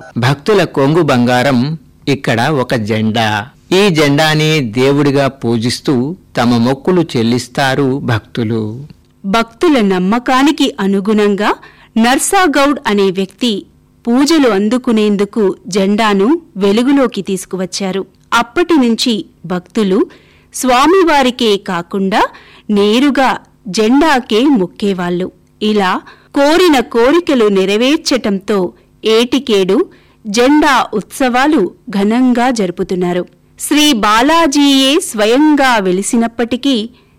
భక్తుల కొంగు బంగారం ఇక్కడ ఒక జెండా ఈ జెండాని దేవుడిగా పూజిస్తూ తమ మొక్కులు చెల్లిస్తారు భక్తులు భక్తుల నమ్మకానికి అనుగుణంగా నర్సాగౌడ్ అనే వ్యక్తి పూజలు అందుకునేందుకు జెండాను వెలుగులోకి తీసుకువచ్చారు అప్పటి నుంచి భక్తులు స్వామివారికే కాకుండా నేరుగా జెండాకే మొక్కేవాళ్లు ఇలా కోరిన కోరికలు నెరవేర్చటంతో ఏటికేడు జెండా ఉత్సవాలు ఘనంగా జరుపుతున్నారు శ్రీ బాలాజీయే స్వయంగా వెలిసినప్పటికీ